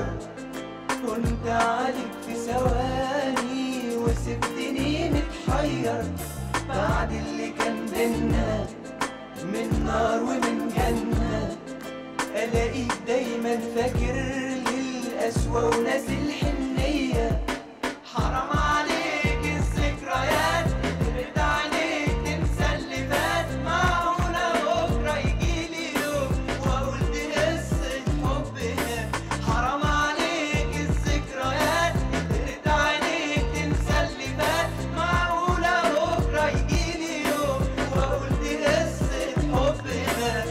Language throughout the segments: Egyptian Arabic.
اتغير كنت عليك في ثواني وسبتني متحير بعد اللي كان بينا من نار ومن جنة ألاقيك دايما فاكر للأسوأ وناسي الحنية حرام عليك الذكريات ترد عليك تنسى اللي فات معقولة بكرة يجيلي يوم وأقول دي قصة حبنا حرام عليك الذكريات ترد عليك تنسى اللي فات معقولة بكرة يجيلي يوم وأقول دي قصة حبنا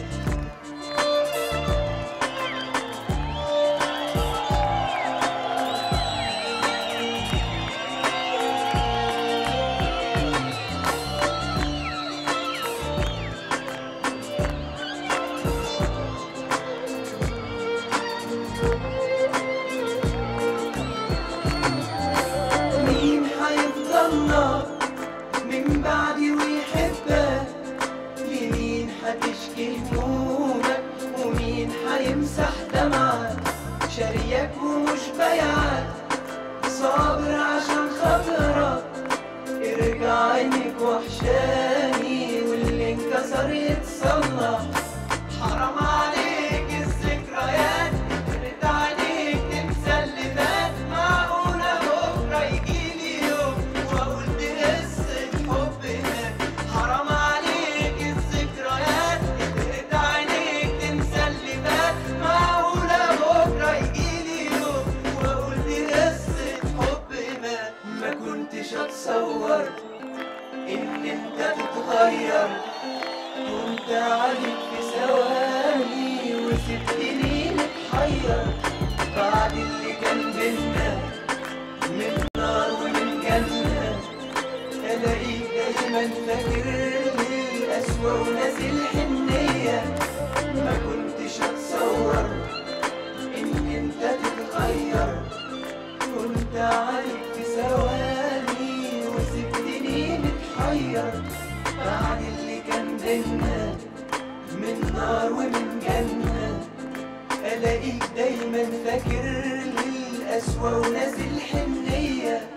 مين هيفضلنا من بعدي ويحبك لمين هتشكي همومك ومين هيمسح دمعك شاريك ومش بايعك صابر عشان خاطرك ارجع عينك وحشاني واللي انكسر يتصلح حرام عليك الذكريات ترد عليك تنسى اللي فات معقولة بكرة يجيلي يوم وأقول دي قصة حبنا حرام عليك الذكريات ترد عليك تنسى اللي فات معقولة بكرة يجيلي يوم وأقول دي قصة حبنا ما كنتش أتصور إن أنت تتغير كنت عليك في ثواني وسبتني متحير بعد اللي كان بينا من نار ومن جنة ألاقيك دايما فاكر للأسوأ وناسي الحنية ما كنتش أتصور إن أنت تتغير كنت عليك في ثواني وسبتني متحير بعد اللي كان بينا من نار ومن جنة ألاقيك دايما فاكر للأسوأ وناسي الحنية